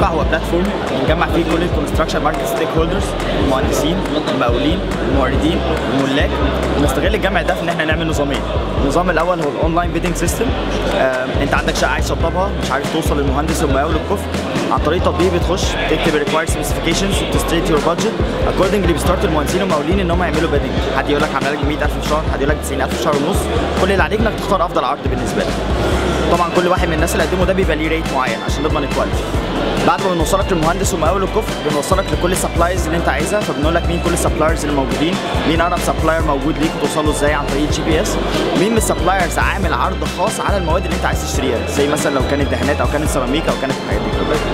الموقع هو بلاتفورم بنجمع فيه كل الكونستراكشن ماركت ستيك هولدرز المهندسين المقاولين الموردين الملاك ونستغل الجمع ده في ان احنا نعمل نظامين النظام الاول هو الاونلاين بيدنج سيستم انت عندك شقه عايز تشطبها مش عارف توصل للمهندس والمقاول الكفء عن طريق تطبيق بتخش تكتب الريكوايرد سبيسيفيكيشنز وبتستريت يور بادجت اكوردنجلي بيستارت المهندسين والمقاولين ان هم يعملوا بيدنج حد يقول لك هعمل لك 100000 في شهر حد يقول لك 90000 في شهر ونص كل اللي عليك انك تختار افضل عرض بالنسبه لك طبعا كل واحد من الناس اللي قدموا ده بيبقى ليه ريت معين عشان نضمن الكواليتي بعد ما بنوصلك للمهندس ومقاول الكفء بنوصلك لكل السبلايز اللي انت عايزها فبنقول لك مين كل السبلايرز اللي موجودين مين اقرب سبلاير موجود ليك وتوصل له ازاي عن طريق الجي بي اس مين من السبلايرز عامل عرض خاص على المواد اللي انت عايز تشتريها زي مثلا لو كانت دهانات او كانت سيراميك او كانت الحاجات دي كلها